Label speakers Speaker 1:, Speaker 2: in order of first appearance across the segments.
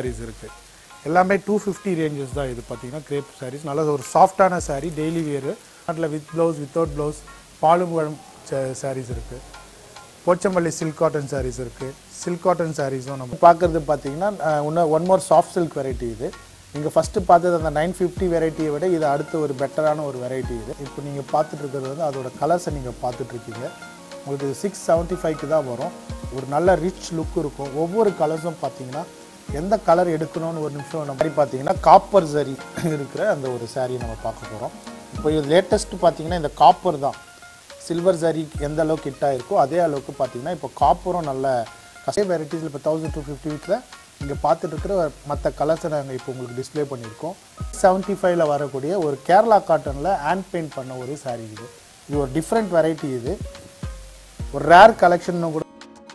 Speaker 1: sarees இருக்குது எல்லாமே two fifty ranges தான் இது பார்த்தீங்கன்னா கிரேப் சாரீஸ் நல்ல ஒரு சாஃப்டான saree டெய்லி வியர் அதில் வித் ப்ளவுஸ் வித்தவுட் ப்ளவுஸ் பாலும் பழம் சாரீஸ் இருக்குது போச்சம்பள்ளி சில்க் காட்டன் சாரீஸ் இருக்குது சில்க் காட்டன் சாரீஸும் நம்ம பார்க்குறது பார்த்தீங்கன்னா இன்னும் one more soft silk variety இது நீங்கள் ஃபஸ்ட்டு பார்த்தது அந்த நைன் ஃபிஃப்டி வெரைட்டியை விட இது அடுத்து ஒரு பெட்டரான ஒரு வெரைட்டி இது இப்போ நீங்கள் பார்த்துட்டு இருக்கிறது வந்து அதோட கலர்ஸை நீங்கள் பார்த்துட்ருக்கீங்க உங்களுக்கு இது சிக்ஸ் செவன்ட்டி ஃபைவ்க்கு தான் வரும் ஒரு நல்ல ரிச் லுக் இருக்கும் ஒவ்வொரு கலர்ஸும் பார்த்தீங்கன்னா எந்த கலர் எடுக்கணும்னு ஒரு நிமிஷம் நம்ம மாதிரி பார்த்தீங்கன்னா காப்பர் சரி இருக்கிற அந்த ஒரு saree நம்ம பார்க்க போகிறோம் இப்போ இது லேட்டஸ்ட் பார்த்தீங்கன்னா இந்த காப்பர் தான் சில்வர் ஜரி எந்த அளவுக்கு ஹிட் ஆயிருக்கோ அதே அளவுக்கு பார்த்தீங்கன்னா இப்போ காப்பரும் நல்ல கசே வெரைட்டிஸில் இப்போ தௌசண்ட் டூ ஃபிஃப்டி வீட்டில் இங்கே பார்த்துட்டு இருக்கிற மற்ற கலர்ஸை நாங்கள் இப்போ உங்களுக்கு டிஸ்ப்ளே பண்ணியிருக்கோம் செவன்ட்டி ஃபைவ்ல வரக்கூடிய ஒரு கேரளா காட்டனில் ஹேண்ட் பெயிண்ட் பண்ண ஒரு saree இது இது ஒரு டிஃப்ரெண்ட் வெரைட்டி இது ஒரு ரேர் கலெக்ஷன் கூட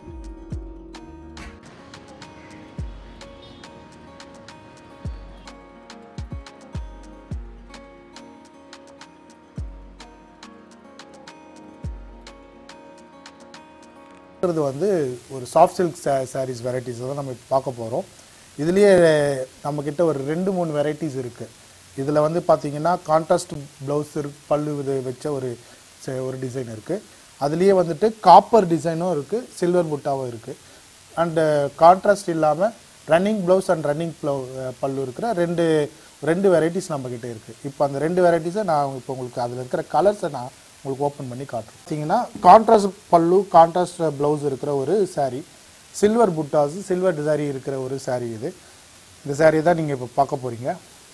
Speaker 1: இருக்கிறது வந்து ஒரு சாஃப்ட் சில்க் சாரீஸ் வெரைட்டிஸ் தான் நம்ம இப்ப பார்க்க போகிறோம் இதுலேயே நம்மக்கிட்ட ஒரு ரெண்டு மூணு வெரைட்டிஸ் இருக்குது இதில் வந்து பார்த்தீங்கன்னா கான்ட்ராஸ்ட் ப்ளவுஸ் பல்லு இது வச்ச ஒரு ச- ஒரு டிசைன் இருக்குது அதுலேயே வந்துட்டு காப்பர் டிசைனும் இருக்குது சில்வர் புட்டாவும் இருக்குது அண்டு கான்ட்ராஸ்ட் இல்லாமல் running blouse and running blouse pallu இருக்கிற ரெண்டு ரெண்டு வெரைட்டிஸ் நம்மக்கிட்ட இருக்குது இப்போ அந்த ரெண்டு வெரைட்டிஸை நான் இப்போ உங்களுக்கு அதில் இருக்கிற கலர்ஸை நான் உங்களுக்கு ஓப்பன் பண்ணி காட்டுறேன் பார்த்தீங்கன்னா கான்ட்ராஸ்ட் பல்லு கான்ட்ராஸ்ட் ப்ளவுஸ் இருக்கிற ஒரு saree silver buttas silver saree இருக்கிற ஒரு saree இது இந்த saree தான் நீங்கள் இப்போ பார்க்க போகிறீங்க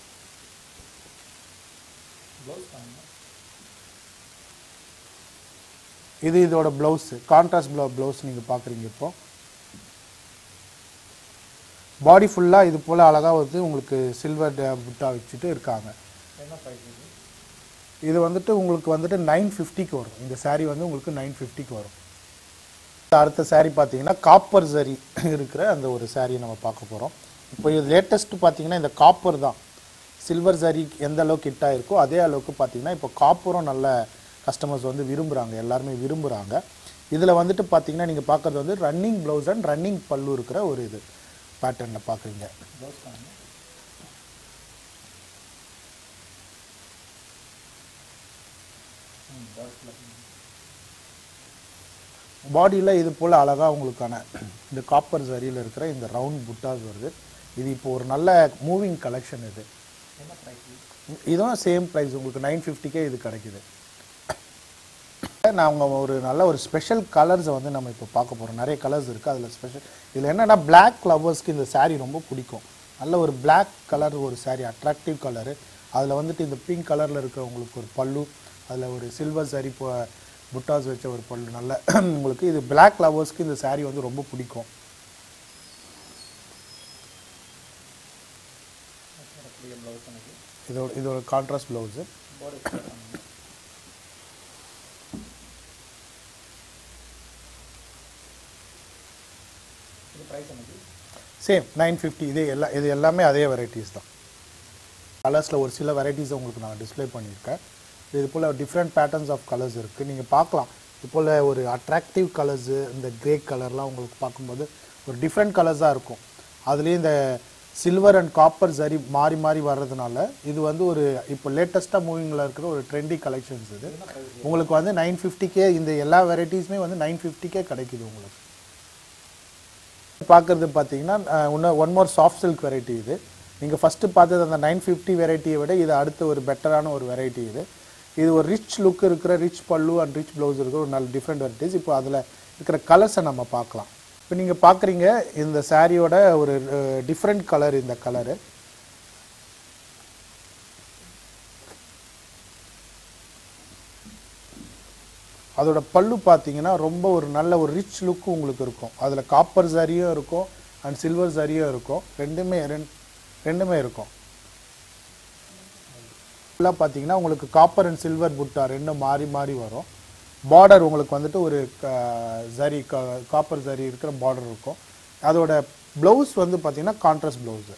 Speaker 1: இது இதோட ப்ளவுஸ் கான்ட்ராஸ்ட் ப்ளவு ப்ளவுஸ் நீங்கள் பார்க்குறீங்க இப்போ பாடி ஃபுல்லாக இது போல் அழகாக வந்து உங்களுக்கு சில்வர் புட்டா வச்சுட்டு இருக்காங்க இது வந்துட்டு உங்களுக்கு வந்துட்டு நைன் ஃபிஃப்டிக்கு வரும் இந்த saree வந்து உங்களுக்கு நைன் ஃபிஃப்டிக்கு வரும் அடுத்த saree பார்த்தீங்கன்னா காப்பர் சரி இருக்கிற அந்த ஒரு saree நம்ம பார்க்க போகிறோம் இப்போ இது லேட்டஸ்ட் பார்த்தீங்கன்னா இந்த காப்பர் தான் சில்வர் சரி எந்த அளவுக்கு ஹிட் ஆயிருக்கோ அதே அளவுக்கு பார்த்தீங்கன்னா இப்போ காப்பரும் நல்ல கஸ்டமர்ஸ் வந்து விரும்புகிறாங்க எல்லாருமே விரும்புகிறாங்க இதில் வந்துட்டு பார்த்தீங்கன்னா நீங்கள் பார்க்குறது வந்து ரன்னிங் ப்ளவுஸ் அண்ட் ரன்னிங் பல்லு இருக்கிற ஒரு இது பேட்டர்னில் பார்க்குறீங்க பாடியில் இது போல் அழகாக உங்களுக்கான இந்த காப்பர் சரியில் இருக்கிற இந்த ரவுண்ட் புட்டாஸ் வருது இது இப்போ ஒரு நல்ல மூவிங் கலெக்ஷன் இது இதுவும் சேம் ப்ரைஸ் உங்களுக்கு நைன் ஃபிஃப்டிக்கே இது கிடைக்குது நான் அவங்க ஒரு நல்ல ஒரு ஸ்பெஷல் கலர்ஸை வந்து நம்ம இப்போ பார்க்க போகிறோம் நிறைய கலர்ஸ் இருக்குது அதில் ஸ்பெஷல் இதில் என்னென்னா பிளாக் லவர்ஸ்க்கு இந்த saree ரொம்ப பிடிக்கும் நல்ல ஒரு Black கலர் ஒரு saree அட்ராக்டிவ் கலரு அதில் வந்துட்டு இந்த பிங்க் கலரில் இருக்கிற உங்களுக்கு ஒரு பல்லு அதில் ஒரு சில்வர் saree இப்போ புட்டாஸ் வச்ச ஒரு பல்லு நல்ல உங்களுக்கு இது Black லவர்ஸ்க்கு இந்த saree வந்து ரொம்ப பிடிக்கும் இதோட இதோட contrast blouse same nine fifty இதே எல்லா இது எல்லாமே அதே வெரைட்டிஸ் தான் கலர்ஸில் ஒரு சில வெரைட்டிஸை உங்களுக்கு நான் டிஸ்ப்ளே பண்ணியிருக்கேன் இது போல் டிஃப்ரெண்ட் பேட்டர்ன்ஸ் ஆஃப் கலர்ஸ் இருக்குது நீங்கள் பார்க்கலாம் இது போல் ஒரு அட்ராக்டிவ் கலர்ஸு இந்த கிரே கலர்லாம் உங்களுக்கு பார்க்கும்போது ஒரு டிஃப்ரெண்ட் கலர்ஸாக இருக்கும் அதுலேயும் இந்த சில்வர் அண்ட் காப்பர் சரி மாறி மாறி வர்றதுனால இது வந்து ஒரு இப்போ லேட்டஸ்ட்டாக மூவிங்கில் இருக்கிற ஒரு ட்ரெண்டி கலெக்ஷன்ஸ் இது உங்களுக்கு வந்து நைன் ஃபிஃப்டிக்கே இந்த எல்லா வெரைட்டிஸுமே வந்து நைன் ஃபிஃப்டிக்கே கிடைக்குது உங்களுக்கு பார்க்குறது பார்த்தீங்கன்னா அஹ், இன்னும் one more soft silk variety இது நீங்கள் ஃபஸ்ட்டு பார்த்தது அந்த நைன் ஃபிஃப்டி வெரைட்டியை விட இது அடுத்த ஒரு பெட்டரான ஒரு வெரைட்டி இது இது ஒரு ரிச் லுக் இருக்கிற rich pallu and rich blouse இருக்கிற ஒரு நல்ல டிஃப்ரெண்ட் வெரைட்டிஸ் இப்போ அதில் இருக்கிற கலர்ஸை நம்ம பார்க்கலாம் இப்போ நீங்கள் பார்க்குறீங்க இந்த சாரியோட ஒரு டிஃப்ரெண்ட் கலர் இந்த கலரு அதோட பல்லு பார்த்தீங்கன்னா ரொம்ப ஒரு நல்ல ஒரு ரிச் லுக் உங்களுக்கு இருக்கும் அதில் காப்பர் சரியும் இருக்கும் அண்ட் சில்வர் சரியும் இருக்கும் ரெண்டுமே ரெண்- ரெண்டுமே இருக்கும் ஃபுல்லாக பார்த்தீங்கன்னா உங்களுக்கு காப்பர் அண்ட் சில்வர் புட்டா ரெண்டும் மாறி மாறி வரும் பார்டர் உங்களுக்கு வந்துட்டு ஒரு க- ஜரி காப்பர் ஜரி இருக்கிற பார்டர் இருக்கும் அதோட ப்ளவுஸ் வந்து பார்த்தீங்கன்னா கான்ட்ராஸ்ட் ப்ளவுஸு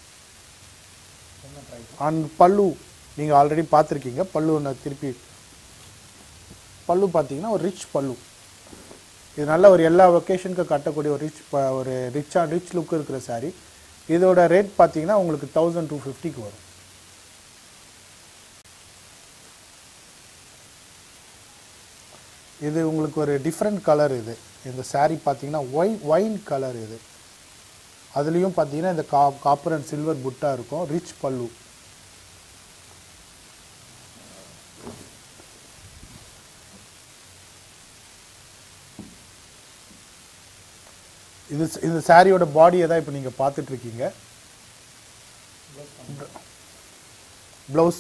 Speaker 1: அண்ட் பல்லு நீங்கள் ஆல்ரெடி பார்த்துருக்கீங்க பல்லு நான் திருப்பி பல்லு பார்த்தீங்கன்னா ஒரு ரிச் பல்லு இது நல்ல ஒரு எல்லா ஒகேஷனுக்கு கட்டக்கூடிய ஒரு ரிச் ஒரு ரிச்சாக ரிச் லுக் இருக்கிற saree இதோட ரேட் பார்த்தீங்கன்னா உங்களுக்கு தௌசண்ட் டூ ஃபிஃப்டிக்கு வரும் இது உங்களுக்கு ஒரு டிஃப்ரெண்ட் கலர் இது இந்த saree பார்த்தீங்கன்னா ஒய் ஒயின் கலர் இது அதுலேயும் பார்த்தீங்கன்னா இந்த கா காப்பர் அண்ட் சில்வர் புட்டா இருக்கும் ரிச் பல்லு இது இந்த சாரியோட பாடியை தான் இப்போ நீங்கள் பார்த்துட்டு இருக்கீங்க ப்ளவுஸ்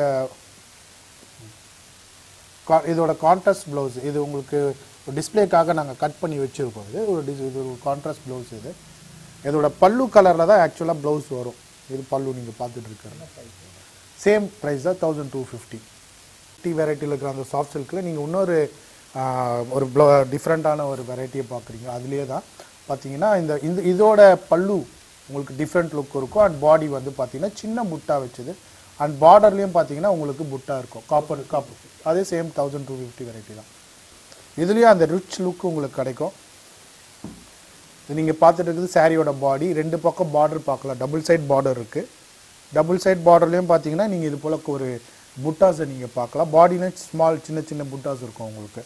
Speaker 1: இதோட கான்ட்ராஸ்ட் ப்ளவுஸ் இது உங்களுக்கு டிஸ்ப்ளேக்காக நாங்கள் கட் பண்ணி வச்சுருக்கோம் இது ஒரு dis- இது ஒரு கான்ட்ராஸ்ட் ப்ளவுஸ் இது இதோட பல்லு கலரில் தான் ஆக்சுவலாக ப்ளவுஸ் வரும் இது பல்லு நீங்கள் பார்த்துட்டு இருக்கிறது சேம் ப்ரைஸ் தான் தௌசண்ட் டூ ஃபிஃப்டி டி வெரைட்டியில் இருக்கிற அந்த சாஃப்ட் சில்கில் நீங்கள் இன்னொரு ஆஹ், ஒரு ப்ளோ டிஃப்ரெண்ட்டான ஒரு வெரைட்டியை பார்க்குறீங்க அதுலேயே தான் பார்த்தீங்கன்னா இந்த இந்த இதோட பல்லு உங்களுக்கு டிஃப்ரெண்ட் லுக் இருக்கும் அண்ட் பாடி வந்து பார்த்தீங்கன்னா சின்ன புட்டா வச்சது அண்ட் பார்டர்லேயும் பார்த்தீங்கன்னா உங்களுக்கு புட்டா இருக்கும் காப்பர் காப்பர் அதே same thousand two fifty variety தான் இதுலேயும் அந்த ரிச் லுக் உங்களுக்கு கிடைக்கும் இது நீங்கள் பார்த்துட்டு இருக்குது சாரியோட பாடி ரெண்டு பக்கம் பார்டர் பார்க்கலாம் டபுள் சைட் பார்டர் இருக்குது டபுள் சைட் பார்டர்லேயும் பார்த்தீங்கன்னா நீங்கள் இது போல் ஒரு புட்டாஸை நீங்கள் பார்க்கலாம் பாடியில் ஸ்மால் சின்ன சின்ன புட்டாஸ் இருக்கும் உங்களுக்கு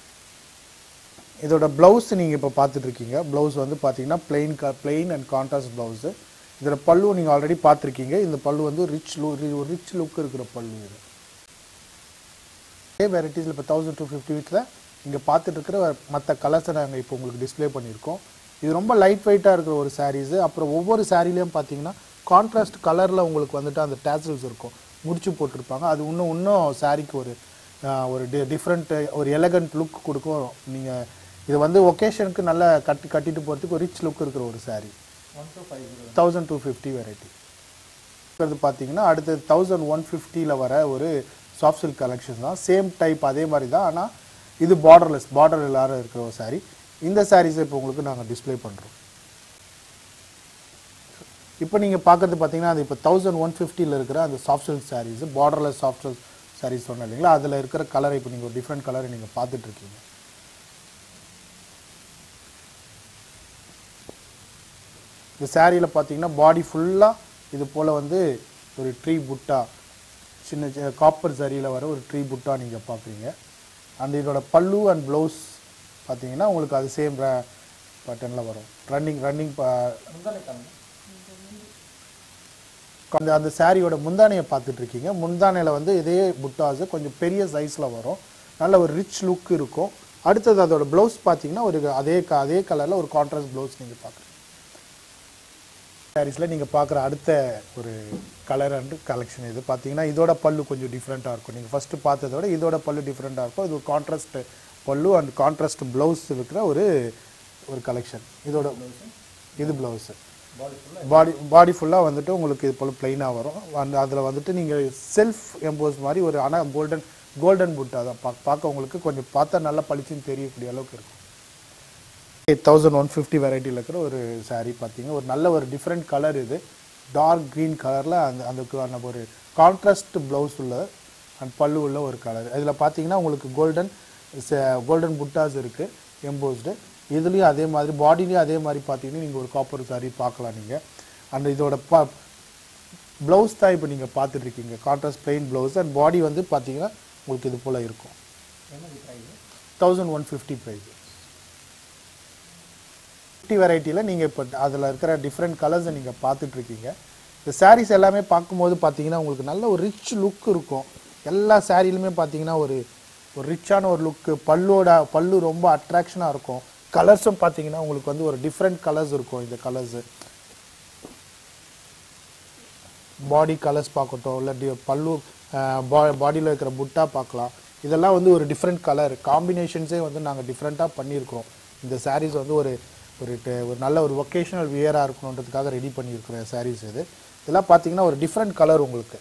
Speaker 1: இதோட ப்ளவுஸ் நீங்கள் இப்போ பார்த்துட்டு இருக்கீங்க ப்ளவுஸ் வந்து பார்த்தீங்கன்னா பிளெயின் க பிளெயின் அண்ட் கான்ட்ராஸ்ட் ப்ளவுஸு இதோட பல்லு நீங்கள் ஆல்ரெடி பார்த்துருக்கீங்க இந்த பல்லு வந்து ரிச் லு ஒரு ரிச் லுக் இருக்கிற பல்லு இது இதே வெரைட்டிஸில் இப்போ தௌசண்ட் டூ ஃபிஃப்டி வீட்டில் இங்கே பார்த்துட்டு இருக்கிற மற்ற கலர்ஸை நாங்கள் இப்போ உங்களுக்கு டிஸ்ப்ளே பண்ணியிருக்கோம் இது ரொம்ப லைட் வெயிட்டாக இருக்கிற ஒரு சாரீஸு அப்புறம் ஒவ்வொரு சாரீலையும் பார்த்தீங்கன்னா கான்ட்ராஸ்ட் கலரில் உங்களுக்கு வந்துட்டு அந்த டேசல்ஸ் இருக்கும் முடிச்சு போட்டிருப்பாங்க அது இன்னும் இன்னும் சாரீக்கு ஒரு ஆஹ், ஒரு டி டிஃப்ரெண்ட் ஒரு எலகண்ட் லுக் கொடுக்கும் நீங்கள் இது வந்து ஒகேஷனுக்கு நல்ல கட்டி கட்டிட்டு போகிறதுக்கு ஒரு ரிச் லுக் இருக்கிற ஒரு saree thousand two fifty variety இருக்கிறது பார்த்தீங்கன்னா அடுத்து தௌசண்ட் ஒன் ஃபிஃப்டியில் வர ஒரு சாஃப்ட் சில்க் கலெக்ஷன் தான் சேம் டைப் அதே மாதிரி தான் ஆனால் இது பார்டர்லெஸ் பார்டர் இல்லாத இருக்கிற ஒரு saree இந்த சாரீஸை இப்போ உங்களுக்கு நாங்கள் டிஸ்ப்ளே பண்ணுறோம் இப்போ நீங்கள் பார்க்கறது பார்த்தீங்கன்னா அது இப்போ தௌசண்ட் ஒன் ஃபிஃப்டியில் இருக்கிற அந்த soft silk sarees borderless soft silk sarees சொன்னேன் இல்லைங்களா அதில் இருக்கிற கலரை இப்போ நீங்கள் ஒரு டிஃப்ரெண்ட் கலரை நீங்கள் பார்த்துட்டு இருக்கீங்க இந்த சாரியில் பார்த்தீங்கன்னா பாடி ஃபுல்லாக இது போல் வந்து ஒரு ட்ரீ புட்டா சின்ன சின்ன காப்பர் சரியில் வர ஒரு ட்ரீ புட்டா நீங்கள் பார்க்குறீங்க அந்த இதோட பல்லு அண்ட் ப்ளவுஸ் பார்த்தீங்கன்னா உங்களுக்கு அது சேம் பட்டனில் வரும் ரன்னிங் ரன்னிங் அந்த அந்த சாரியோட முந்தானையை பார்த்துட்டு இருக்கீங்க முந்தானையில் வந்து இதே புட்டாஸ் கொஞ்சம் பெரிய சைஸில் வரும் நல்ல ஒரு ரிச் லுக் இருக்கும் அடுத்தது அதோட ப்ளவுஸ் பார்த்தீங்கன்னா ஒரு அதே க- அதே கலரில் ஒரு கான்ட்ராஸ்ட் ப்ளவுஸ் நீங்கள் பார்க்குறீங்க சாரீஸில் நீங்கள் பார்க்குற அடுத்த ஒரு கலர் அண்ட் கலெக்ஷன் இது பார்த்தீங்கன்னா இதோட பல்லு கொஞ்சம் டிஃப்ரெண்ட்டாக இருக்கும் நீங்கள் ஃபஸ்ட்டு பார்த்ததை விட இதோட பல்லு டிஃப்ரெண்ட்டாக இருக்கும் இது ஒரு கான்ட்ராஸ்ட் பல்லு அண்ட் கான்ட்ராஸ்ட் ப்ளவுஸ் இருக்கிற ஒரு ஒரு கலெக்ஷன் இதோட இது ப்ளவுஸு பாடி பாடி ஃபுல்லாக வந்துட்டு உங்களுக்கு இது போல் பிளைனாக வரும் அந்த அதில் வந்துட்டு நீங்கள் செல்ஃப் எம்போஸ் மாதிரி ஒரு ஆனால் கோல்டன் கோல்டன் புட்டா தான் பா பார்க்க உங்களுக்கு கொஞ்சம் பார்த்தா நல்லா பளிச்சுன்னு தெரியக்கூடிய அளவுக்கு இருக்கும் தௌசண்ட் ஒன் ஃபிஃப்டி வெரைட்டியில் இருக்கிற ஒரு saree பார்த்தீங்க ஒரு நல்ல ஒரு டிஃப்ரெண்ட் கலர் இது டார்க் க்ரீன் கலரில் அந்த அதுக்கான ஒரு கான்ட்ராஸ்ட் ப்ளவுஸ் உள்ள அண்ட் பல்லு உள்ள ஒரு கலர் இதில் பார்த்தீங்கன்னா உங்களுக்கு கோல்டன் கோல்டன் புட்டாஸ் இருக்குது எம்போஸ்டு இதுலேயும் அதே மாதிரி பாடிலையும் அதே மாதிரி பார்த்தீங்கன்னா நீங்கள் ஒரு காப்பர் saree பார்க்கலாம் நீங்கள் அண்ட் இதோட ப ப்ளவுஸ் தான் இப்போ நீங்கள் பார்த்துட்டு இருக்கீங்க contrast plain blouse and body வந்து பார்த்தீங்கன்னா உங்களுக்கு இது போல் இருக்கும் thousand one fifty price fifty வெரைட்டியில் நீங்கள் இப்போ அதில் இருக்கிற டிஃப்ரெண்ட் கலர்ஸை நீங்கள் பார்த்துட்ருக்கீங்க இந்த sarees எல்லாமே பார்க்கும்போது பார்த்தீங்கன்னா உங்களுக்கு நல்ல ஒரு ரிச் லுக் இருக்கும் எல்லா சாரிலுமே பார்த்தீங்கன்னா ஒரு ஒரு ரிச்சான ஒரு லுக்கு பல்லோட பல்லு ரொம்ப அட்ராக்ஷனாக இருக்கும் கலர்ஸும் பார்த்தீங்கன்னா உங்களுக்கு வந்து ஒரு டிஃப்ரெண்ட் கலர்ஸ் இருக்கும் இந்த கலர்ஸு பாடி கலர்ஸ் பார்க்கட்டும் இல்லை டி பல்லு பாடியில் இருக்கிற புட்டா பார்க்கலாம் இதெல்லாம் வந்து ஒரு டிஃப்ரெண்ட் கலர் காம்பினேஷன்ஸே வந்து நாங்கள் டிஃப்ரெண்ட்டாக பண்ணியிருக்கிறோம் இந்த sarees வந்து ஒரு ஒரு ட- ஒரு நல்ல ஒரு ஒகேஷனல் வியராக இருக்கணுன்றதுக்காக ரெடி பண்ணியிருக்கிறோம் sarees இது இதெல்லாம் பார்த்தீங்கன்னா ஒரு டிஃப்ரெண்ட் கலர் உங்களுக்கு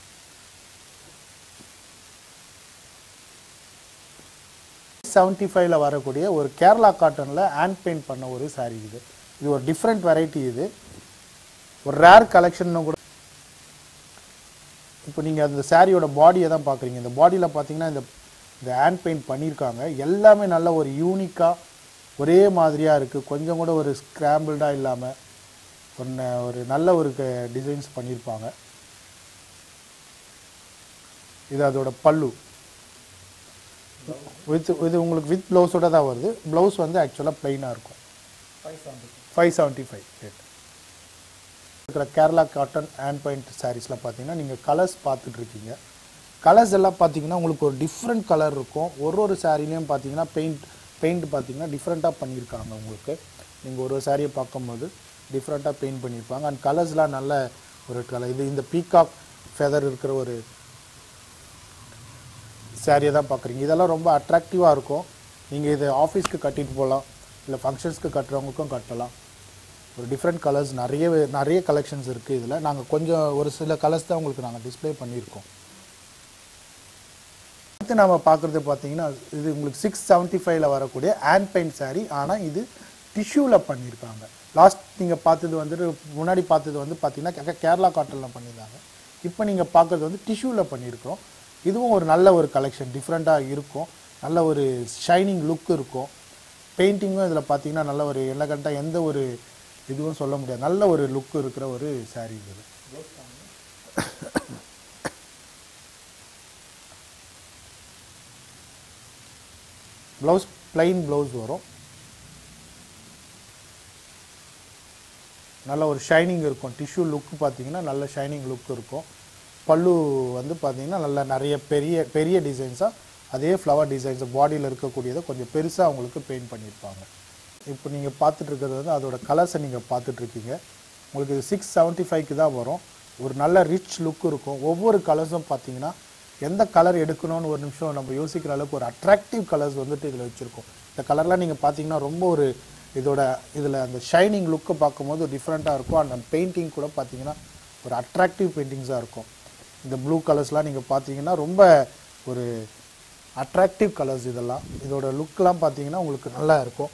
Speaker 1: செவன்ட்டி ஃபைவ்ல வரக்கூடிய ஒரு கேரளா காட்டனில் ஹேண்ட் பெயிண்ட் பண்ண ஒரு saree இது இது ஒரு டிஃப்ரெண்ட் வெரைட்டி இது ஒரு ரேர் கலெக்ஷன் கூட இப்போ நீங்கள் அந்த சாரியோட பாடியை தான் பார்க்குறீங்க இந்த பாடியில் பார்த்தீங்கன்னா இந்த இந்த ஹேண்ட் பெயிண்ட் பண்ணியிருக்காங்க எல்லாமே நல்ல ஒரு யூனிக்காக ஒரே மாதிரியாக இருக்குது கொஞ்சம் கூட ஒரு ஸ்க்ராம்பிள்டாக இல்லாமல் ஒரு ந- ஒரு நல்ல ஒரு டிசைன்ஸ் பண்ணியிருப்பாங்க இது அதோட பல்லு வித் இது உங்களுக்கு வித் ப்ளவுஸோட தான் வருது ப்ளவுஸ் வந்து ஆக்சுவலாக ப்ளைனாக இருக்கும் ஃபைவ் செவன்ட்டி ஃபைவ் ரேட் இருக்கிற கேரளா காட்டன் ஹேண்ட் பாயிண்ட் சாரீஸில் பார்த்தீங்கன்னா நீங்கள் கலர்ஸ் பார்த்துட்டு இருக்கீங்க கலர்ஸ் எல்லாம் பார்த்தீங்கன்னா உங்களுக்கு ஒரு டிஃப்ரெண்ட் கலர் இருக்கும் ஒரு ஒரு சாரீலையும் பார்த்தீங்கன்னா பெயிண்ட் பெயிண்ட் பார்த்தீங்கன்னா டிஃப்ரெண்ட்டாக பண்ணியிருக்காங்க உங்களுக்கு நீங்கள் ஒரு ஒரு சாரியை பார்க்கும்போது டிஃப்ரெண்ட்டாக பெயிண்ட் பண்ணியிருப்பாங்க அண்ட் கலர்ஸ்லாம் நல்ல ஒரு கலர் இது இந்த பீகாக் ஃபெதர் இருக்கிற ஒரு சாரியை தான் பார்க்குறீங்க இதெல்லாம் ரொம்ப அட்ராக்டிவாக இருக்கும் நீங்கள் இதை ஆஃபீஸ்க்கு கட்டிட்டு போகலாம் இல்லை ஃபங்க்ஷன்ஸ்க்கு கட்டுறவங்களுக்கும் கட்டலாம் ஒரு டிஃப்ரெண்ட் கலர்ஸ் நிறைய நிறைய கலெக்ஷன்ஸ் இருக்குது இதில் நாங்கள் கொஞ்சம் ஒரு சில கலர்ஸ் தான் உங்களுக்கு நாங்கள் டிஸ்ப்ளே பண்ணியிருக்கோம் அடுத்து நம்ம பார்க்குறது பார்த்தீங்கன்னா இது உங்களுக்கு சிக்ஸ் செவன்ட்டி ஃபைவ்ல வரக்கூடிய ஹேண்ட் பெயிண்ட் saree ஆனால் இது டிஷ்யூவில் பண்ணியிருக்காங்க லாஸ்ட் நீங்கள் பார்த்தது வந்துட்டு முன்னாடி பார்த்தது வந்து பார்த்தீங்கன்னா கே- கேரளா காட்டனில் பண்ணியிருந்தாங்க இப்போ நீங்கள் பார்க்குறது வந்து டிஷ்யூவில் பண்ணியிருக்கோம் இதுவும் ஒரு நல்ல ஒரு கலெக்ஷன் டிஃப்ரெண்ட்டாக இருக்கும் நல்ல ஒரு ஷைனிங் லுக் இருக்கும் பெயிண்டிங்கும் இதில் பார்த்தீங்கன்னா நல்ல ஒரு எலகண்ட்டாக எந்த ஒரு இதுவும் சொல்ல முடியாது நல்ல ஒரு லுக் இருக்கிற ஒரு saree இது ப்ளவுஸ் plain ப்ளவுஸ் வரும் நல்ல ஒரு ஷைனிங் இருக்கும் டிஷ்யூ லுக் பார்த்தீங்கன்னா நல்ல ஷைனிங் லுக் இருக்கும் பல்லு வந்து பார்த்தீங்கன்னா நல்ல நிறைய பெரிய பெரிய டிசைன்ஸாக அதே ஃப்ளவர் டிசைன்ஸ் பாடியில் இருக்கக்கூடியதை கொஞ்சம் பெருசாக உங்களுக்கு பெயிண்ட் பண்ணியிருப்பாங்க இப்போ நீங்கள் பார்த்துட்டு இருக்கிறது வந்து அதோட கலர்ஸை நீங்கள் பார்த்துட்ருக்கீங்க உங்களுக்கு இது சிக்ஸ் செவன்ட்டி ஃபைவ்க்கு தான் வரும் ஒரு நல்ல ரிச் லுக் இருக்கும் ஒவ்வொரு கலர்ஸும் பார்த்தீங்கன்னா எந்த கலர் எடுக்கணும்னு ஒரு நிமிஷம் நம்ம யோசிக்கிற அளவுக்கு ஒரு அட்ராக்டிவ் கலர்ஸ் வந்துட்டு இதில் வச்சுருக்கோம் இந்த கலர்லாம் நீங்கள் பார்த்தீங்கன்னா ரொம்ப ஒரு இதோட இதில் அந்த ஷைனிங் லுக்கை பார்க்கும்போது டிஃப்ரெண்ட்டாக இருக்கும் அந்த பெயிண்டிங் கூட பார்த்தீங்கன்னா ஒரு அட்ராக்டிவ் பெயிண்டிங்ஸாக இருக்கும் இந்த ப்ளூ கலர்ஸ்லாம் நீங்கள் பார்த்தீங்கன்னா ரொம்ப ஒரு அட்ராக்டிவ் கலர்ஸ் இதெல்லாம் இதோட லுக்லாம் பார்த்தீங்கன்னா உங்களுக்கு நல்லா இருக்கும்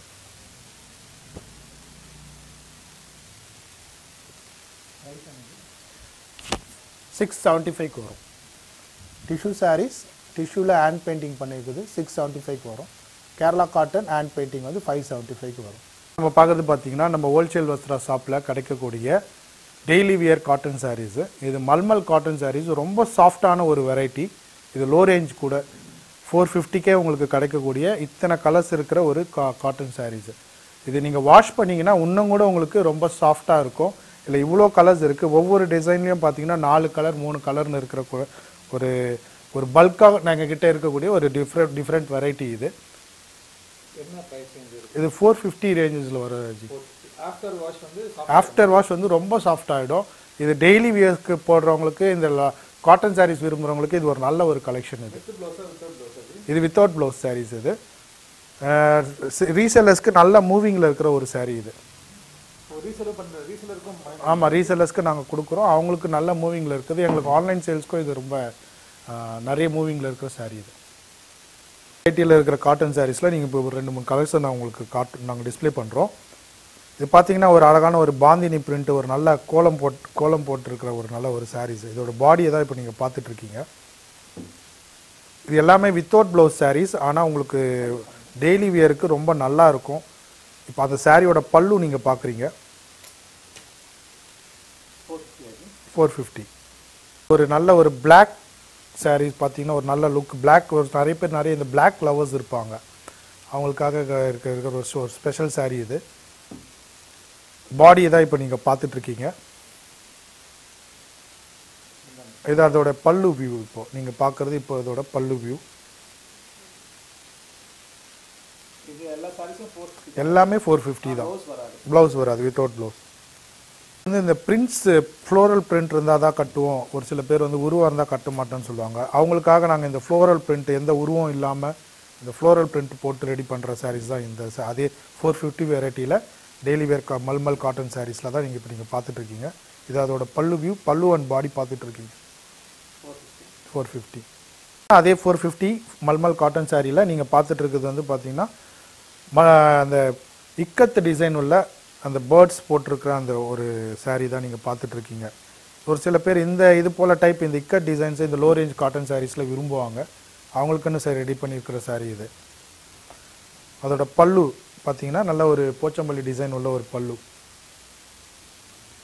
Speaker 1: சிக்ஸ் செவன்ட்டி ஃபைவ்க்கு வரும் டிஷ்யூ சாரீஸ் டிஷ்யூவில் ஹேண்ட் பெயிண்டிங் பண்ணியிருக்குது சிக்ஸ் செவன்ட்டி ஃபைவ்க்கு வரும் கேரளா காட்டன் ஹேண்ட் பெயிண்டிங் வந்து ஃபைவ் செவன்ட்டி ஃபைவ்க்கு வரும் நம்ம பார்க்குறது பார்த்தீங்கன்னா நம்ம ஹோல்சேல் வஸ்திரா ஷாப்பில் கிடைக்கக்கூடிய டெய்லி வியர் காட்டன் சாரீஸு இது மல்மல் காட்டன் சாரீஸ் ரொம்ப சாஃப்டான ஒரு வெரைட்டி இது லோ ரேஞ்ச் கூட ஃபோர் ஃபிஃப்டிக்கே உங்களுக்கு கிடைக்கக்கூடிய இத்தனை கலர்ஸ் இருக்கிற ஒரு கா காட்டன் சாரீஸு இது நீங்கள் வாஷ் பண்ணீங்கன்னா இன்னும் கூட உங்களுக்கு ரொம்ப சாஃப்டாக இருக்கும் இல்லை இவ்வளோ கலர்ஸ் இருக்குது ஒவ்வொரு டிசைன்லேயும் பார்த்தீங்கன்னா நாலு கலர் மூணு கலர்னு இருக்கிற கு- ஒரு ஒரு பல்காக நாங்கள் கிட்ட இருக்கக்கூடிய ஒரு டிஃப்ரெண்ட் டிஃப்ரெண்ட் வெரைட்டி இது
Speaker 2: என்ன ப்ரைஸ் ரேஞ்ச் இருக்கு
Speaker 1: இது ஃபோர் ஃபிஃப்டி ரேஞ்சஸில் வரும் ஜி
Speaker 2: ஆஃப்டர் வாஷ் வந்து
Speaker 1: ஆஃப்டர் வாஷ் வந்து ரொம்ப சாஃப்ட் ஆகிடும் இது டெய்லி வியர்ஸ்க்கு போடுறவங்களுக்கு இந்த காட்டன் சாரீஸ் விரும்புகிறவங்களுக்கு இது ஒரு நல்ல ஒரு கலெக்ஷன் இது
Speaker 2: வித் ப்ளவுஸா வித்தவுட் ப்ளவுஸ் அது
Speaker 1: இது வித்தவுட் ப்ளவுஸ் சாரீஸ் இது ரீசெல்லர்ஸ்க்கு நல்ல மூவிங்கில் இருக்கிற ஒரு saree இது
Speaker 2: இப்போ ரீசெலர் பண்ண ரீசெலருக்கும்
Speaker 1: ஆமாம் ரீசெல்லர்ஸ்க்கு நாங்கள் கொடுக்குறோம் அவங்களுக்கு நல்ல மூவிங்கில் இருக்குது எங்களுக்கு ஆன்லைன் சேல்ஸ்க்கும் இது ரொம்ப அஹ், நிறைய மூவிங்கில் இருக்கிற saree இது ஐடியில் இருக்கிற காட்டன் சாரீஸில் நீங்கள் இப்போ ஒரு ரெண்டு மூணு கலர்ஸை நான் உங்களுக்கு காட்டு நாங்கள் டிஸ்ப்ளே பண்ணுறோம் இது பார்த்தீங்கன்னா ஒரு அழகான ஒரு பாந்தினி பிரிண்ட் ஒரு நல்ல கோலம் போட் கோலம் போட்டிருக்கிற ஒரு நல்ல ஒரு சாரீஸ் இதோட பாடியை தான் இப்போ நீங்கள் பார்த்துட்ருக்கீங்க இது எல்லாமே வித்தவுட் ப்ளவுஸ் சாரீஸ் ஆனால் உங்களுக்கு டெய்லி வியருக்கு ரொம்ப நல்லா இருக்கும் இப்போ அந்த சாரியோட பல்லு நீங்கள் பார்க்குறீங்க ஃபோர் ஃபிஃப்டி ஒரு நல்ல ஒரு Black sarees பார்த்தீங்கன்னா ஒரு நல்ல லுக் Black ஒரு நிறைய பேர் நிறைய இந்த Black லவர்ஸ் இருப்பாங்க அவங்களுக்காக க- இருக்க இருக்கிற ஒரு ஒரு ஸ்பெஷல் saree இது பாடியை தான் இப்போ நீங்கள் பார்த்துட்ருக்கீங்க இது அதோட பல்லு வியூ இப்போ நீங்கள் பார்க்குறது இப்போ இதோட பல்லு வியூ
Speaker 2: இது எல்லா சாரீஸும் ஃபோர்
Speaker 1: எல்லாமே ஃபோர் ஃபிஃப்டி தான்
Speaker 2: ப்ளவுஸ் வராது
Speaker 1: ப்ளவுஸ் வராது வித்தவுட் ப்ளவுஸ் வந்து இந்த பிரிண்ட்ஸ் ஃப்ளோரல் பிரிண்ட் இருந்தால் தான் கட்டுவோம் ஒரு சில பேர் வந்து உருவம் இருந்தால் கட்ட மாட்டோம்னு சொல்லுவாங்க அவங்களுக்காக நாங்கள் இந்த ஃப்ளோரல் பிரிண்ட் எந்த உருவம் இல்லாமல் இந்த ஃப்ளோரல் பிரிண்ட் போட்டு ரெடி பண்ணுற sarees தான் இந்த sa- அதே ஃபோர் ஃபிஃப்டி வெரைட்டியில் டெய்லி வேர் கா மல்மல் காட்டன் சாரீஸில் தான் நீங்கள் இப்போ நீங்கள் பார்த்துட்ருக்கீங்க இது அதோட பல்லு வியூ பல்லு அண்ட் பாடி பார்த்துட்ருக்கீங்க
Speaker 2: ஃபோர் ஃபிஃப்டி
Speaker 1: ஃபோர் ஃபிஃப்டி அதே ஃபோர் ஃபிஃப்டி மல்மல் காட்டன் சாரியில் நீங்கள் பார்த்துட்டு இருக்கிறது வந்து பார்த்தீங்கன்னா ம அந்த இக்கத்து டிசைன் உள்ள அந்த பேர்ட்ஸ் போட்டிருக்கிற அந்த ஒரு saree தான் நீங்கள் பார்த்துட்ருக்கீங்க ஒரு சில பேர் இந்த இது போல் டைப் இந்த இக்கட் டிசைன்ஸ் இந்த லோ ரேஞ்ச் காட்டன் சாரீஸில் விரும்புவாங்க அவங்களுக்குன்னு சரி ரெடி பண்ணியிருக்கிற saree இது அதோட பல்லு பார்த்தீங்கன்னா நல்ல ஒரு போச்சம்பள்ளி டிசைன் உள்ள ஒரு pallu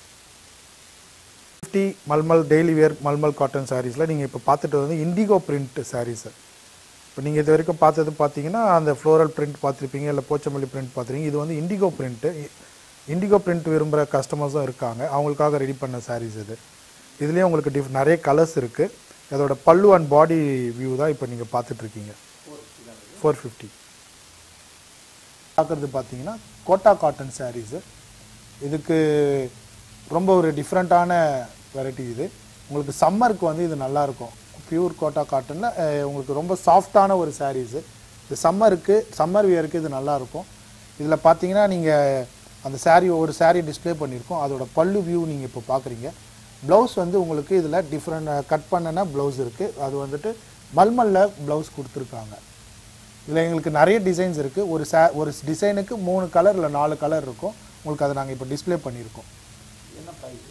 Speaker 1: fifty mulmul daily wear mulmul cotton சாரீஸில் நீங்கள் இப்போ பார்த்துட்டு வந்து இண்டிகோ பிரிண்ட் சாரீஸு இப்போ நீங்கள் இது வரைக்கும் பார்த்தது பார்த்தீங்கன்னா அந்த ஃப்ளோரல் பிரிண்ட் பார்த்துருப்பீங்க இல்லை போச்சமல்லி பிரிண்ட் பார்த்துருப்பீங்க இது வந்து இண்டிகோ பிரிண்ட்டு இண்டிகோ பிரிண்ட் விரும்புகிற கஸ்டமர்ஸும் இருக்காங்க அவங்களுக்காக ரெடி பண்ண சாரீஸ் இது இதுலேயும் உங்களுக்கு டிஃப் நிறைய கலர்ஸ் இருக்குது அதோட பல்லு அண்ட் பாடி வியூ தான் இப்போ நீங்கள் பார்த்துட்ருக்கீங்க ஃபோர் ஃபிஃப்டி பார்க்குறது பார்த்தீங்கன்னா கோட்டா காட்டன் சாரீஸு இதுக்கு ரொம்ப ஒரு டிஃப்ரெண்ட்டான வெரைட்டி இது உங்களுக்கு சம்மருக்கு வந்து இது நல்லாயிருக்கும் பியூர் கோட்டா காட்டனில் உங்களுக்கு ரொம்ப சாஃப்டான ஒரு சாரீஸு இது சம்மருக்கு சம்மர் வியருக்கு இது நல்லாயிருக்கும் இதில் பார்த்தீங்கன்னா நீங்கள் அந்த saree ஒரு saree டிஸ்ப்ளே பண்ணியிருக்கோம் அதோட பல்லு வியூ நீங்கள் இப்போ பார்க்குறீங்க ப்ளவுஸ் வந்து உங்களுக்கு இதில் டிஃப்ரெண்ட் கட் பண்ணனா ப்ளவுஸ் இருக்குது அது வந்துட்டு மல்மல்ல ப்ளவுஸ் கொடுத்துருக்காங்க இதில் எங்களுக்கு நிறைய டிசைன்ஸ் இருக்குது ஒரு சே ஒரு டிசைனுக்கு மூணு கலர் இல்லை நாலு கலர் இருக்கும் உங்களுக்கு அதை நாங்கள் இப்போ டிஸ்ப்ளே பண்ணியிருக்கோம்
Speaker 2: என்ன ப்ரைஸ்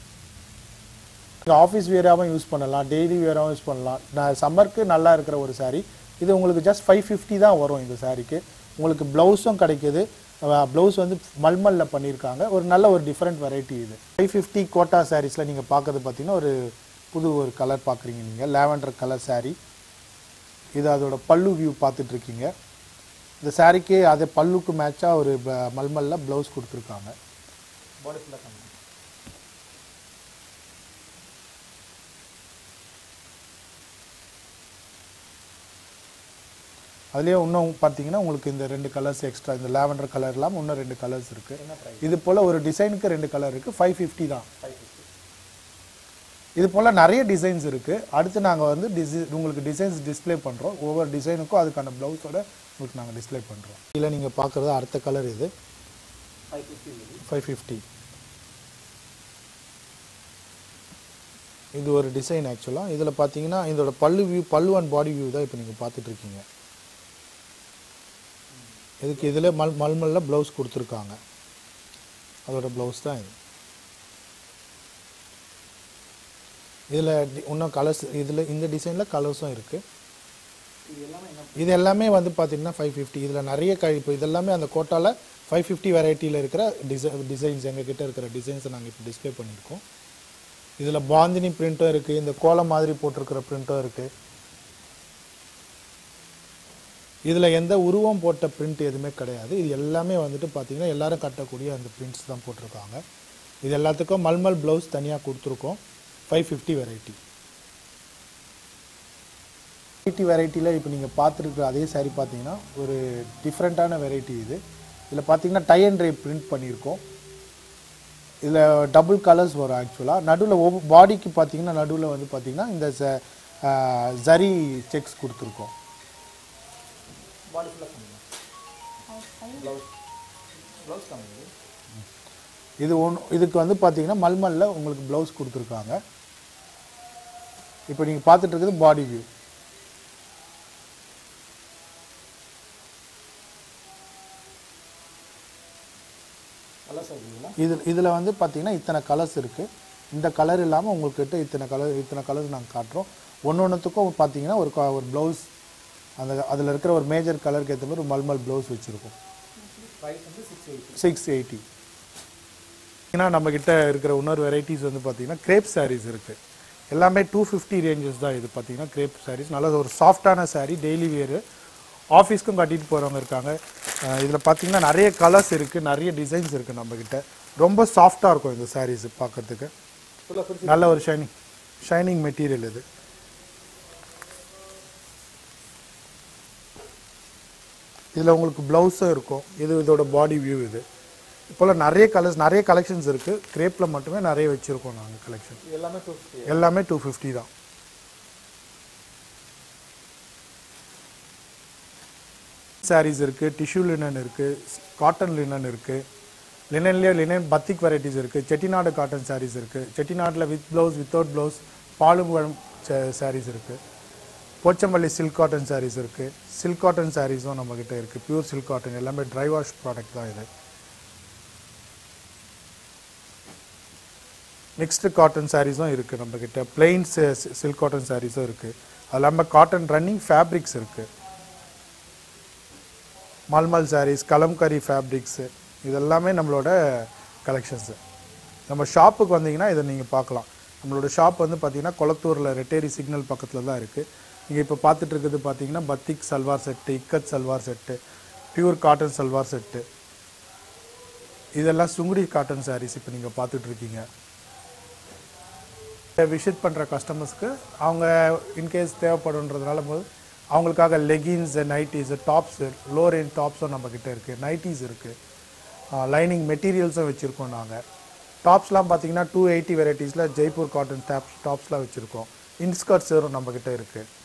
Speaker 1: ஆஃபீஸ் வியராகவும் யூஸ் பண்ணலாம் டெய்லி வியராகவும் யூஸ் பண்ணலாம் நான் சம்மருக்கு நல்லா இருக்கிற ஒரு saree இது உங்களுக்கு ஜஸ்ட் ஃபைவ் ஃபிஃப்டி தான் வரும் இந்த சாரீக்கு உங்களுக்கு ப்ளவுஸும் கிடைக்குது ப்ளவுஸ் வந்து மல்மல்ல பண்ணியிருக்காங்க ஒரு நல்ல ஒரு டிஃப்ரெண்ட் வெரைட்டி இது ஃபைவ் ஃபிஃப்டி கோட்டா சாரீஸில் நீங்கள் பார்க்கறது பார்த்தீங்கன்னா ஒரு புது ஒரு கலர் பார்க்குறீங்க நீங்கள் லேவண்டர் கலர் saree இது அதோட பல்லு வியூ பார்த்துட்டு இருக்கீங்க இந்த சாரீக்கு அதே பல்லுக்கு மேட்சாக ஒரு ப- மல்மல்ல ப்ளவுஸ் கொடுத்துருக்காங்க
Speaker 2: பாடி ஃபுல்லாக கம்மி
Speaker 1: அதுலேயே இன்னும் பார்த்தீங்கன்னா உங்களுக்கு இந்த ரெண்டு கலர்ஸ் எக்ஸ்ட்ரா இந்த லேவண்டர் கலர் இல்லாமல் இன்னும் ரெண்டு கலர்ஸ் இருக்குது
Speaker 2: என்ன ப்ரைஸ்
Speaker 1: இது போல் ஒரு டிசைனுக்கு ரெண்டு கலர் இருக்குது ஃபைவ் ஃபிஃப்டி தான்
Speaker 2: ஃபைவ் ஃபிஃப்டி
Speaker 1: இது போல் நிறைய டிசைன்ஸ் இருக்குது அடுத்து நாங்கள் வந்து டிசை உங்களுக்கு டிசைன்ஸ் டிஸ்ப்ளே பண்ணுறோம் ஒவ்வொரு டிசைனுக்கும் அதுக்கான ப்ளவுஸோட உங்களுக்கு நாங்கள் டிஸ்ப்ளே பண்ணுறோம் இல்லை நீங்கள் பார்க்குறது அடுத்த கலர் இது
Speaker 2: ஃபைவ் ஃபிஃப்டி வருது
Speaker 1: ஃபைவ் ஃபிஃப்டி இது ஒரு டிசைன் ஆக்சுவலாக இதில் பார்த்தீங்கன்னா இதோட பல்லு வியூ பல்லு அண்ட் பாடி வியூ தான் இப்போ நீங்கள் பார்த்துட்டு இருக்கீங்க இதுக்கு இதில் மல் மல்மல்ல ப்ளவுஸ் கொடுத்துருக்காங்க அதோட ப்ளவுஸ் தான் இது இதில் இன்னும் கலர்ஸ் இதில் இந்த டிசைனில் கலர்ஸும் இருக்குது
Speaker 2: இது எல்லாமே என்ன
Speaker 1: இது எல்லாமே வந்து பார்த்தீங்கன்னா ஃபைவ் ஃபிஃப்டி இதில் நிறைய க இப்போ இதெல்லாமே அந்த கோட்டாவில் ஃபைவ் ஃபிஃப்டி வெரைட்டியில் இருக்கிற டிசை டிசைன்ஸ் எங்ககிட்ட இருக்கிற டிசைன்ஸை நாங்கள் இப்போ டிஸ்ப்ளே பண்ணியிருக்கோம் இதில் பாந்தினி பிரிண்ட்டும் இருக்குது இந்த கோலம் மாதிரி போட்டிருக்கிற பிரிண்ட்டும் இருக்குது இதில் எந்த உருவம் போட்ட பிரிண்ட் எதுவுமே கிடையாது இது எல்லாமே வந்துட்டு பார்த்தீங்கன்னா எல்லாரும் கட்டக்கூடிய அந்த பிரிண்ட்ஸ் தான் போட்டிருக்காங்க இது எல்லாத்துக்கும் மல்மல் ப்ளவுஸ் தனியாக கொடுத்துருக்கோம் ஃபைவ் ஃபிஃப்டி வெரைட்டி வெரைட்டி வெரைட்டியில் இப்போ நீங்கள் பார்த்துருக்குற அதே saree பார்த்தீங்கன்னா ஒரு டிஃப்ரெண்ட்டான வெரைட்டி இது இதில் பார்த்தீங்கன்னா டை அண்ட் ட்ரை பிரிண்ட் பண்ணியிருக்கோம் இதில் டபுள் கலர்ஸ் வரும் ஆக்சுவலாக நடுவில் ஒவ்வொரு பாடிக்கு பார்த்தீங்கன்னா நடுவில் வந்து பார்த்தீங்கன்னா இந்த ச- ஆஹ் ஜரி செக்ஸ் கொடுத்துருக்கோம்
Speaker 2: பாடி ஃபுல்லாக கம்மி ப்ளவுஸ் ப்ளவுஸ் கம்மி இது
Speaker 1: இது ஒன்று இதுக்கு வந்து பார்த்தீங்கன்னா மல்மல்ல உங்களுக்கு ப்ளவுஸ் கொடுத்துருக்காங்க இப்போ நீங்கள் பார்த்துட்டு இருக்கிறது பாடி வியூ
Speaker 2: நல்லா சார் இதுங்களா
Speaker 1: இதில் இதில் வந்து பார்த்தீங்கன்னா இத்தனை கலர்ஸ் இருக்குது இந்த கலர் இல்லாமல் உங்கள்கிட்ட இத்தனை கலர் இத்தனை கலர்ஸ் நாங்கள் காட்டுறோம் ஒன்று ஒன்றுத்துக்கும் பார்த்தீங்கன்னா ஒரு க- ஒரு ப்ளவுஸ் அந்த அதில் இருக்கிற ஒரு மேஜர் கலருக்கு ஏற்ற மாதிரி ஒரு மல்மல் ப்ளவுஸ் வச்சுருக்கோம்
Speaker 2: ப்ரைஸ் வந்து சிக்ஸ் எயிட்டி
Speaker 1: சிக்ஸ் எயிட்டி ஏன்னா நம்மக்கிட்ட இருக்கிற இன்னொரு வெரைட்டிஸ் வந்து பார்த்தீங்கன்னா கிரேப் sarees இருக்குது எல்லாமே டூ ஃபிஃப்டி ரேஞ்சஸ் தான் இது பார்த்தீங்கன்னா கிரேப் sarees நல்ல ஒரு சாஃப்டான saree டெய்லி வேரு ஆஃபீஸ்க்கும் கட்டிட்டு போகிறவங்க இருக்காங்க இதில் பார்த்தீங்கன்னா நிறைய கலர்ஸ் இருக்குது நிறைய டிசைன்ஸ் இருக்குது நம்மக்கிட்ட ரொம்ப சாஃப்டாக இருக்கும் இந்த sarees பார்க்கறதுக்கு
Speaker 2: ஃபுல்லாக ஃபில்
Speaker 1: நல்ல ஒரு ஷைனிங் ஷைனிங் மெட்டீரியல் இது இதில் உங்களுக்கு ப்ளவுஸும் இருக்கும் இது இதோட பாடி வியூ இது இப்போல நிறைய கலர்ஸ் நிறைய கலெக்ஷன்ஸ் இருக்குது கிரேப்பில் மட்டுமே நிறைய வச்சுருக்கோம் நாங்கள் கலெக்ஷன்
Speaker 2: இது எல்லாமே டூ ஃபிஃப்டி
Speaker 1: எல்லாமே டூ ஃபிஃப்டி தான் சாரீஸ் இருக்குது டிஷ்யூ லினன் இருக்குது காட்டன் லினன் இருக்குது லினன்லேயே லினன் பத்திக் வெரைட்டிஸ் இருக்குது செட்டிநாடு காட்டன் சாரீஸ் இருக்குது செட்டிநாட்டில் வித் ப்ளவுஸ் வித்தவுட் ப்ளவுஸ் பாலுங்குழம் சாரீஸ் இருக்குது போச்சம்பள்ளி சில்க் காட்டன் சாரீஸ் இருக்குது சில்க் காட்டன் சாரீஸும் நம்மக்கிட்ட இருக்குது பியூர் சில்க் காட்டன் எல்லாமே ட்ரை வாஷ் ப்ராடக்ட் தான் இது மிக்ஸ்டு காட்டன் சாரீஸும் இருக்குது நம்மக்கிட்ட பிளெயின் சில்க் காட்டன் சாரீஸும் இருக்குது அது இல்லாமல் காட்டன் ரன்னிங் ஃபேப்ரிக்ஸ் இருக்குது மல்மல் சாரீஸ் கலம்கரி ஃபேப்ரிக்ஸு இதெல்லாமே நம்மளோட கலெக்ஷன்ஸு நம்ம ஷாப்புக்கு வந்தீங்கன்னா இதை நீங்கள் பார்க்கலாம் நம்மளோட ஷாப் வந்து பார்த்தீங்கன்னா கொளத்தூரில் ரெட்டேரி சிக்னல் பக்கத்தில் தான் இருக்குது நீங்கள் இப்போ பார்த்துட்டு இருக்கிறது பார்த்தீங்கன்னா batik salwar set ikat salwar set pure cotton salwar set இதெல்லாம் சுங்குடி காட்டன் sarees இப்போ நீங்கள் பார்த்துட்டு இருக்கீங்க விசிட் பண்ணுற கஸ்டமர்ஸ்க்கு அவங்க இன்கேஸ் தேவைப்படுன்றதுனால போது அவங்களுக்காக leggings nighties tops low range டாப்ஸும் நம்மக்கிட்ட இருக்குது நைட்டிஸ் இருக்குது லைனிங் மெட்டீரியல்ஸும் வச்சுருக்கோம் நாங்கள் டாப்ஸ்லாம் பார்த்தீங்கன்னா டூ எயிட்டி வெரைட்டிஸில் ஜெய்ப்பூர் காட்டன் டாப்ஸ் டாப்ஸ்லாம் வச்சுருக்கோம் இன்ஸ்கர்ட்ஸும் நம்மக்கிட்ட இருக்குது